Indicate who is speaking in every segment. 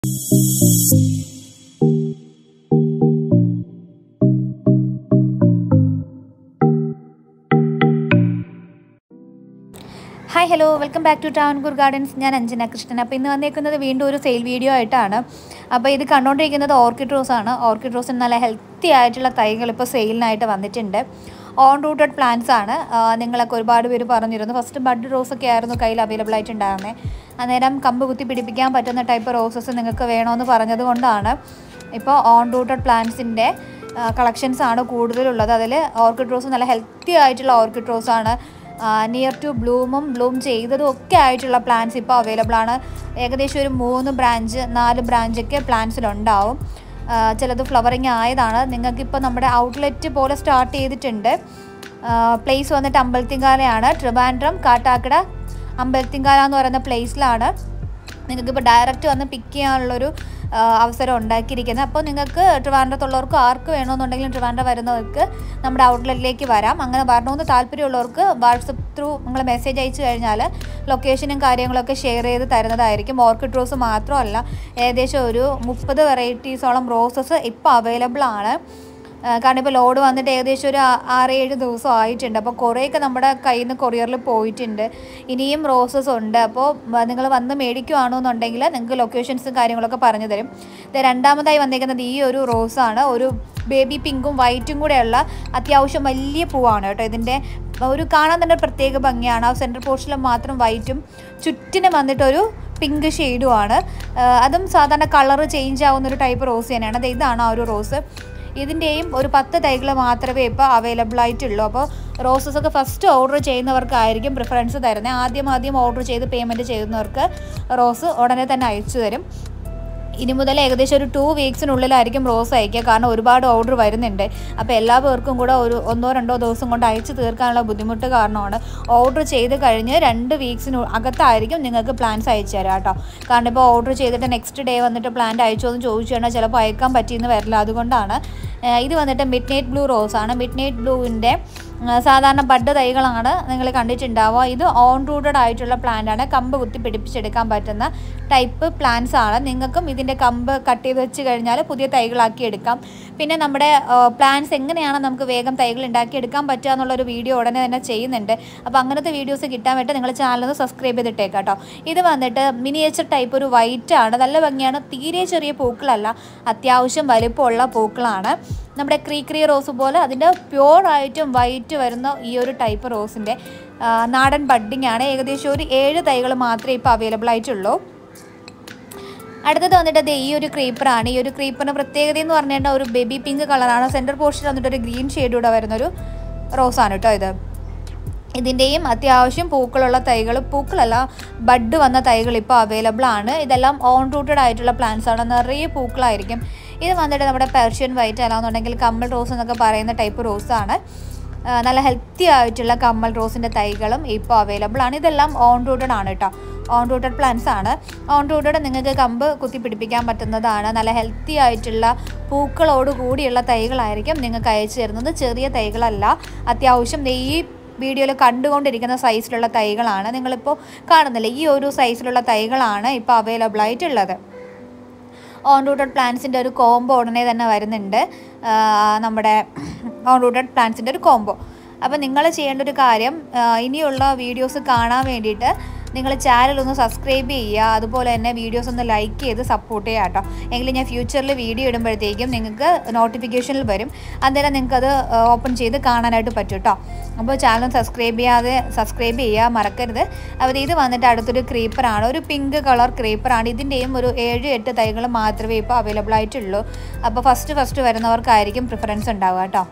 Speaker 1: hi hello welcome back to Travancore gardens ഞാൻ അഞ്ജന കൃഷ്ണൻ അപ്പോൾ ഇന്ന് വന്നേക്കുന്നത് വീണ്ടും ഒരു സെയിൽ വീഡിയോ ആയിട്ടാണ് അപ്പോൾ ഇത് കണ്ടുകൊണ്ടിരിക്കുന്നത് ഓർക്കിഡ് റോസ് ആണ് ഓർക്കിഡ് റോസിന് നല്ല ഹെൽത്തി ആയിട്ടുള്ള തൈകൾ ഇപ്പോൾ സെയിലിനായിട്ട് വന്നിട്ടുണ്ട് ഓൺ റൂട്ടഡ് പ്ലാന്റ്സ് ആണ് ആ, നിങ്ങളൊക്കെ ഒരുപാട് പേര് പറഞ്ഞിരുന്നു ഫസ്റ്റ് ബഡ് റോസ് ഒക്കെ ആയിരുന്നു കയ്യിൽ അവൈലബിൾ ആയിട്ടുണ്ടായിരുന്നത് അന്നേരം കമ്പ് കുത്തി പിടിപ്പിക്കാൻ പറ്റുന്ന ടൈപ്പ് റോസസ് നിങ്ങൾക്ക് വേണമെന്ന് പറഞ്ഞത് കൊണ്ടാണ് ഇപ്പോൾ ഓൺ റൂട്ടഡ് പ്ലാന്റ്സിൻ്റെ കളക്ഷൻസ് ആണ് കൂടുതലുള്ളത് അതിൽ ഓർക്കിഡ് റോസ് നല്ല ഹെൽത്തി ആയിട്ടുള്ള ഓർക്കിഡ് റോസ് ആണ് നിയർ ടു ബ്ലൂമും ബ്ലൂം ചെയ്തതും ഒക്കെ ആയിട്ടുള്ള പ്ലാന്റ്സ് ഇപ്പോൾ അവൈലബിൾ ആണ് ഏകദേശം ഒരു മൂന്ന് ബ്രാഞ്ച് നാല് ബ്രാഞ്ചൊക്കെ പ്ലാന്റ്സിലുണ്ടാവും ആ, ചിലത് ഫ്ലവറിങ് ആയതാണ് നിങ്ങൾക്കിപ്പോൾ നമ്മുടെ ഔട്ട്ലെറ്റ് പോലെ സ്റ്റാർട്ട് ചെയ്തിട്ടുണ്ട് പ്ലേസ് വന്നിട്ട് അമ്പലത്തിങ്കാലയാണ് ട്രിവാൻഡ്രം കാട്ടാക്കട അമ്പലത്തിങ്കാല എന്ന് പറയുന്ന പ്ലേസിലാണ് നിങ്ങൾക്കിപ്പോൾ ഡയറക്റ്റ് വന്ന് പിക്ക് ചെയ്യാനുള്ളൊരു ആ, അവസരം ഉണ്ടാക്കിയിരിക്കുന്നത് അപ്പോൾ നിങ്ങൾക്ക് ട്രിവാൻഡ്രത്തുള്ളവർക്ക് ആർക്ക് വേണമെന്നുണ്ടെങ്കിലും ട്രിവാൻഡ്രം വരുന്നവർക്ക് നമ്മുടെ ഔട്ട്ലെറ്റിലേക്ക് വരാം അങ്ങനെ വരണമെന്ന് താല്പര്യമുള്ളവർക്ക് വാട്സപ്പ് ത്രൂ നിങ്ങൾ മെസ്സേജ് അയച്ചു കഴിഞ്ഞാൽ ലൊക്കേഷനും കാര്യങ്ങളൊക്കെ ഷെയർ ചെയ്ത് തരുന്നതായിരിക്കും ഓർക്കിഡ് റോസ് മാത്രമല്ല ഏകദേശം ഒരു മുപ്പത് വെറൈറ്റീസോളം റോസസ് ഇപ്പോൾ അവൈലബിൾ ആണ് ആ, കാരണം ഇപ്പോൾ ലോഡ് വന്നിട്ട് ഏകദേശം ഒരു ആ- ആറ് ഏഴ് ദിവസം ആയിട്ടുണ്ട് അപ്പോൾ കുറേയൊക്കെ നമ്മുടെ കയ്യിൽ നിന്ന് കൊറിയറിൽ പോയിട്ടുണ്ട് ഇനിയും റോസസ് ഉണ്ട് അപ്പോൾ നിങ്ങൾ വന്ന് മേടിക്കുവാണെന്നുണ്ടെങ്കിൽ നിങ്ങൾക്ക് ലൊക്കേഷൻസും കാര്യങ്ങളൊക്കെ പറഞ്ഞു തരും ഇത് രണ്ടാമതായി വന്നിരിക്കുന്നത് ഈ ഒരു റോസാണ് ഒരു ബേബി പിങ്കും വൈറ്റും കൂടെയുള്ള അത്യാവശ്യം വലിയ പൂവാണ് കേട്ടോ ഇതിൻ്റെ ഒരു കാണാൻ തന്നെ പ്രത്യേക ഭംഗിയാണ് ആ സെൻറ്റർ പോർഷനിൽ മാത്രം വൈറ്റും ചുറ്റിനും വന്നിട്ടൊരു പിങ്ക് ഷെയ്ഡുമാണ് അതും സാധാരണ കളറ് ചേഞ്ച് ആവുന്ന ഒരു ടൈപ്പ് റോസ് തന്നെയാണ് അത് ഇതാണ് ആ ഒരു റോസ് ഇതിൻ്റെയും ഒരു പത്ത് തൈകൾ മാത്രമേ ഇപ്പോൾ അവൈലബിൾ ആയിട്ടുള്ളൂ അപ്പോൾ റോസസ് ഒക്കെ ഫസ്റ്റ് ഓർഡർ ചെയ്യുന്നവർക്കായിരിക്കും പ്രിഫറൻസ് തരുന്നത് ആദ്യം ആദ്യം ഓർഡർ ചെയ്ത് പേയ്മെൻറ്റ് ചെയ്യുന്നവർക്ക് റോസ് ഉടനെ തന്നെ അയച്ചു തരും ഇനി മുതൽ ഏകദേശം ഒരു ടു വീക്സിനുള്ളിലായിരിക്കും റോസ് അയക്കുക കാരണം ഒരുപാട് ഓർഡർ വരുന്നുണ്ട് അപ്പോൾ എല്ലാ പേർക്കും കൂടെ ഒരു ഒന്നോ രണ്ടോ ദിവസം കൊണ്ട് അയച്ചു തീർക്കാനുള്ള ബുദ്ധിമുട്ട് കാരണമാണ് ഓർഡർ ചെയ്ത് കഴിഞ്ഞ് രണ്ട് വീക്സിന് അകത്തായിരിക്കും നിങ്ങൾക്ക് പ്ലാൻസ് അയച്ചു തരാം കേട്ടോ കാരണം ഇപ്പോൾ ഓർഡർ ചെയ്തിട്ട് നെക്സ്റ്റ് ഡേ വന്നിട്ട് പ്ലാന്റ് അയച്ചോ എന്ന് ചോദിച്ചു കഴിഞ്ഞാൽ ചിലപ്പോൾ അയക്കാൻ പറ്റിയെന്ന് വരില്ല അതുകൊണ്ടാണ് ഏഹ് ഇത് വന്നിട്ട് മിഡ് നൈറ്റ് ബ്ലൂ റോസ് ആണ് മിഡ് നൈറ്റ് ബ്ലൂവിൻ്റെ സാധാരണ ബഡ് തൈകളാണ് നിങ്ങൾ കണ്ടിട്ടുണ്ടാവുക ഇത് ഓൺ റൂട്ടഡ് ആയിട്ടുള്ള പ്ലാന്റ് ആണ് കമ്പ് കുത്തി പിടിപ്പിച്ചെടുക്കാൻ പറ്റുന്ന ടൈപ്പ് പ്ലാന്റ്സ് ആണ് നിങ്ങൾക്കും ഇതിൻ്റെ കമ്പ് കട്ട് ചെയ്ത് വെച്ച് കഴിഞ്ഞാൽ പുതിയ തൈകളാക്കി എടുക്കാം പിന്നെ നമ്മുടെ പ്ലാന്റ്സ് എങ്ങനെയാണ് നമുക്ക് വേഗം തൈകൾ ഉണ്ടാക്കി എടുക്കാൻ പറ്റുക എന്നുള്ളൊരു വീഡിയോ ഉടനെ തന്നെ ചെയ്യുന്നുണ്ട് അപ്പോൾ അങ്ങനത്തെ വീഡിയോസ് കിട്ടാൻ വേണ്ടി നിങ്ങൾ ചാനൽ ഒന്ന് സബ്സ്ക്രൈബ് ചെയ്തിട്ടേക്കാം കേട്ടോ ഇത് വന്നിട്ട് മിനിയേച്ചർ ടൈപ്പ് ഒരു വൈറ്റ് ആണ് നല്ല ഭംഗിയാണ് തീരെ ചെറിയ പൂക്കളല്ല അത്യാവശ്യം വലിപ്പമുള്ള പൂക്കളാണ് നമ്മുടെ ക്രീക്രി റോസ് പോലെ അതിൻ്റെ പ്യുവർ ആയിട്ടും വൈറ്റ് വരുന്ന ഈ ഒരു ടൈപ്പ് റോസിൻ്റെ നാടൻ ബഡ്ഡിംഗ് ആണ് ഏകദേശം ഒരു ഏഴ് തൈകൾ മാത്രമേ ഇപ്പോൾ അവൈലബിൾ ആയിട്ടുള്ളൂ അടുത്തത് വന്നിട്ട് ദേ ഈ ഒരു ക്രീപ്പറാണ് ഈ ഒരു ക്രീപ്പറിൻ്റെ പ്രത്യേകത എന്ന് പറഞ്ഞു കഴിഞ്ഞാൽ ഒരു ബേബി പിങ്ക് കളറാണ് സെൻറ്റർ പോർഷൻ വന്നിട്ട് ഒരു ഗ്രീൻ ഷെയ്ഡൂടെ വരുന്നൊരു റോസാണ് കേട്ടോ ഇത് ഇതിൻ്റെയും അത്യാവശ്യം പൂക്കളുള്ള തൈകൾ പൂക്കളല്ല ബഡ് വന്ന തൈകൾ ഇപ്പോൾ അവൈലബിൾ ആണ് ഇതെല്ലാം ഓൺ റൂട്ടഡ് ആയിട്ടുള്ള പ്ലാന്റ്സ് ആണ് നിറയെ പൂക്കളായിരിക്കും ഇത് വന്നിട്ട് നമ്മുടെ പെർഷ്യൻ വൈറ്റ് അല്ലാന്നുണ്ടെങ്കിൽ കമ്മൽ റോസ് എന്നൊക്കെ പറയുന്ന ടൈപ്പ് റോസാണ് ആ, നല്ല ഹെൽത്തി ആയിട്ടുള്ള കമ്മൽ റോസിൻ്റെ തൈകളും ഇപ്പോൾ അവൈലബിൾ ആണ് ഇതെല്ലാം ഓൺ റൂട്ടഡ് ആണ് കേട്ടോ ഓൺ റൂട്ടഡ് പ്ലാന്റ്സ് ആണ് ഓൺ റൂട്ടഡ് നിങ്ങൾക്ക് കമ്പ് കുത്തി പിടിപ്പിക്കാൻ പറ്റുന്നതാണ് നല്ല ഹെൽത്തി ആയിട്ടുള്ള പൂക്കളോട് കൂടിയുള്ള തൈകളായിരിക്കും നിങ്ങൾക്ക് അയച്ചു തരുന്നത് ചെറിയ തൈകളല്ല അത്യാവശ്യം ദേ ഈ വീഡിയോയിൽ കണ്ടുകൊണ്ടിരിക്കുന്ന സൈസിലുള്ള തൈകളാണ് നിങ്ങളിപ്പോൾ കാണുന്നില്ല ഈ ഒരു സൈസിലുള്ള തൈകളാണ് ഇപ്പോൾ അവൈലബിൾ ആയിട്ടുള്ളത് ഓൺ റൂട്ടഡ് പ്ലാന്റ്സിൻ്റെ ഒരു കോംബോ ഉടനെ തന്നെ വരുന്നുണ്ട് ആ, നമ്മുടെ ഓൺ റൂട്ടഡ് പ്ലാന്റ്സിൻ്റെ ഒരു കോംബോ അപ്പോൾ നിങ്ങൾ ചെയ്യേണ്ട ഒരു കാര്യം ആ, ഇനിയുള്ള വീഡിയോസ് കാണാൻ വേണ്ടിയിട്ട് നിങ്ങൾ ചാനൽ ഒന്ന് സബ്സ്ക്രൈബ് ചെയ്യുക അതുപോലെ തന്നെ വീഡിയോസ് ഒന്ന് ലൈക്ക് ചെയ്ത് സപ്പോർട്ട് ചെയ്യുക കേട്ടോ എങ്കിൽ ഞാൻ ഫ്യൂച്ചറിൽ വീഡിയോ ഇടുമ്പോഴത്തേക്കും നിങ്ങൾക്ക് നോട്ടിഫിക്കേഷനിൽ വരും അന്നേരം നിങ്ങൾക്കത് ഓപ്പൺ ചെയ്ത് കാണാനായിട്ട് പറ്റും കേട്ടോ അപ്പോൾ ചാനൽ സബ്സ്ക്രൈബ് ചെയ്യാതെ സബ്സ്ക്രൈബ് ചെയ്യുക മറക്കരുത് അപ്പോൾ ഇത് വന്നിട്ട് അടുത്തൊരു ക്രീപ്പറാണ് ഒരു പിങ്ക് കളർ ക്രീപ്പറാണ് ഇതിൻ്റെയും ഒരു ഏഴ് എട്ട് തൈകൾ മാത്രമേ ഇപ്പോൾ അവൈലബിൾ ആയിട്ടുള്ളൂ അപ്പോൾ ഫസ്റ്റ് ഫസ്റ്റ് വരുന്നവർക്കായിരിക്കും പ്രിഫറൻസ് ഉണ്ടാവുക കേട്ടോ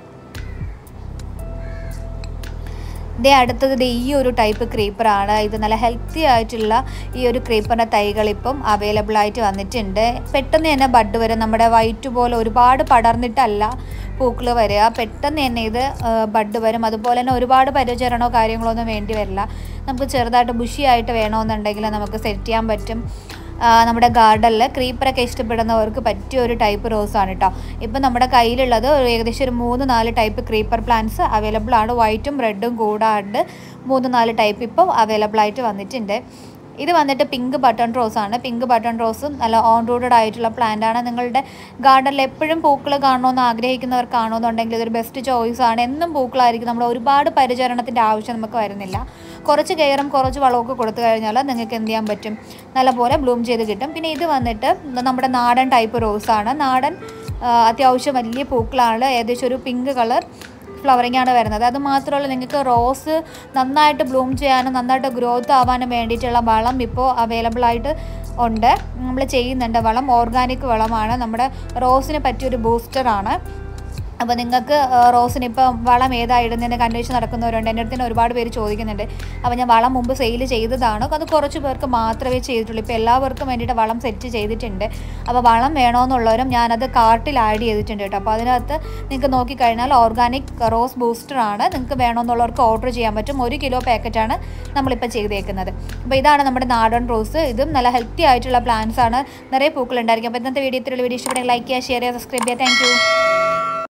Speaker 1: ദേ അടുത്തത് ദേ ഈ ഒരു ടൈപ്പ് ക്രീപ്പറാണ് ഇത് നല്ല ഹെൽത്തി ആയിട്ടുള്ള ഈ ഒരു ക്രീപ്പറിൻ്റെ തൈകൾ ഇപ്പം അവൈലബിൾ ആയിട്ട് വന്നിട്ടുണ്ട് പെട്ടെന്ന് തന്നെ ബഡ് വരും നമ്മുടെ വൈറ്റ് പോലെ ഒരുപാട് പടർന്നിട്ടല്ല പൂക്കൾ വരിക പെട്ടെന്ന് തന്നെ ഇത് ബഡ് വരും അതുപോലെ തന്നെ ഒരുപാട് പരിചരണമോ കാര്യങ്ങളോ ഒന്നും വേണ്ടി വരില്ല നമുക്ക് ചെറുതായിട്ട് ബുഷിയായിട്ട് വേണമെന്നുണ്ടെങ്കിൽ നമുക്ക് സെറ്റ് ചെയ്യാൻ പറ്റും ആ, നമ്മുടെ ഗാർഡനിൽ ക്രീപ്പറൊക്കെ ഇഷ്ടപ്പെടുന്നവർക്ക് പറ്റിയ ഒരു ടൈപ്പ് റോസാണ് കേട്ടോ ഇപ്പം നമ്മുടെ കയ്യിലുള്ളത് ഒരു ഏകദേശം ഒരു മൂന്ന് നാല് ടൈപ്പ് ക്രീപ്പർ പ്ലാന്റ്സ് അവൈലബിൾ ആണ് വൈറ്റും റെഡും കൂടാണ്ട് മൂന്ന് നാല് ടൈപ്പ് ഇപ്പോൾ അവൈലബിൾ ആയിട്ട് വന്നിട്ടുണ്ട് ഇത് വന്നിട്ട് പിങ്ക് ബട്ടൺ റോസ് ആണ് പിങ്ക് ബട്ടൺ റോസും നല്ല ഓൺ റൂട്ടഡ് ആയിട്ടുള്ള പ്ലാന്റ് ആണ് നിങ്ങളുടെ ഗാർഡനിൽ എപ്പോഴും പൂക്കൾ കാണണമെന്ന് ആഗ്രഹിക്കുന്നവർക്കാണെന്നുണ്ടെങ്കിൽ ഇതൊരു ബെസ്റ്റ് ചോയ്സ് ആണ് എന്നും പൂക്കളായിരിക്കും നമ്മൾ ഒരുപാട് പരിചരണത്തിൻ്റെ ആവശ്യം നമുക്ക് വരുന്നില്ല കുറച്ച് കെയറും കുറച്ച് വളമൊക്കെ കൊടുത്തു കഴിഞ്ഞാൽ നിങ്ങൾക്ക് എന്ത് ചെയ്യാൻ പറ്റും നല്ലപോലെ ബ്ലൂം ചെയ്ത് കിട്ടും പിന്നെ ഇത് വന്നിട്ട് നമ്മുടെ നാടൻ ടൈപ്പ് റോസാണ് നാടൻ ആ, അത്യാവശ്യം വലിയ പൂക്കളാണ് ഏകദേശം ഒരു പിങ്ക് കളർ ഫ്ലവറിംഗ് ആണ് വരുന്നത് അത് മാത്രമല്ല നിങ്ങൾക്ക് റോസ് നന്നായിട്ട് ബ്ലൂം ചെയ്യാനും നന്നായിട്ട് ഗ്രോത്ത് ആവാനും വേണ്ടിയിട്ടുള്ള വളം ഇപ്പോൾ അവൈലബിൾ ആയിട്ട് ഉണ്ട് നമ്മൾ ചെയ്യുന്നുണ്ട് വളം ഓർഗാനിക് വളമാണ് നമ്മുടെ റോസിന് പറ്റിയൊരു ബൂസ്റ്ററാണ് അപ്പോൾ നിങ്ങൾക്ക് റോസിന് ഇപ്പം വളം ഏതാ ഇടുന്നതിന് കൺവെൻഷൻ നടക്കുന്നവരുണ്ട് എൻ്റെ അടുത്ത് തന്നെ ഒരുപാട് പേര് ചോദിക്കുന്നുണ്ട് അപ്പോൾ ഞാൻ വളം മുമ്പ് സെയിൽ ചെയ്തതാണ് അത് കുറച്ച് പേർക്ക് മാത്രമേ ചെയ്തിട്ടുള്ളൂ ഇപ്പോൾ എല്ലാവർക്കും വേണ്ടിയിട്ട് വളം സെറ്റ് ചെയ്തിട്ടുണ്ട് അപ്പോൾ വളം വേണമെന്നുള്ളവരും ഞാനത് കാർട്ടിൽ ആഡ് ചെയ്തിട്ടുണ്ട് കേട്ടോ അപ്പോൾ അതിനകത്ത് നിങ്ങൾക്ക് നോക്കിക്കഴിഞ്ഞാൽ ഓർഗാനിക് റോസ് ബൂസ്റ്ററാണ് നിങ്ങൾക്ക് വേണമെന്നുള്ളവർക്ക് ഓർഡർ ചെയ്യാൻ പറ്റും ഒരു കിലോ പാക്കറ്റാണ് നമ്മളിപ്പോൾ ചെയ്തേക്കുന്നത് അപ്പോൾ ഇതാണ് നമ്മുടെ നാടൻ റോസ് ഇതും നല്ല ഹെൽത്തി ആയിട്ടുള്ള പ്ലാന്റ്സ് ആണ് നിറയെ പൂക്കളുണ്ടായിരിക്കും അപ്പോൾ ഇന്നത്തെ വീഡിയോ ഇത്രയുള്ള വീഡിയോ ഇഷ്ടപ്പെടുമെങ്കിൽ ലൈക്ക് ചെയ്യുക ഷെയർ ചെയ്യുക സബ്സ്ക്രൈബ് ചെയ്യുക താങ്ക്